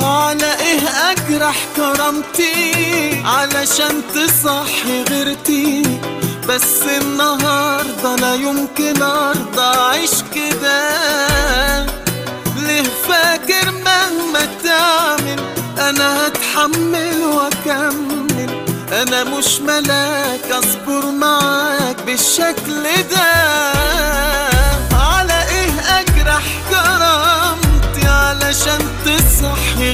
على ايه اجرح كرامتي علشان تصحي غيرتي بس النهارده لا يمكن ارضى اعيش كده ليه فاكر مهما تعمل انا هتحمل واكمل انا مش ملاك اصبر معاك بالشكل ده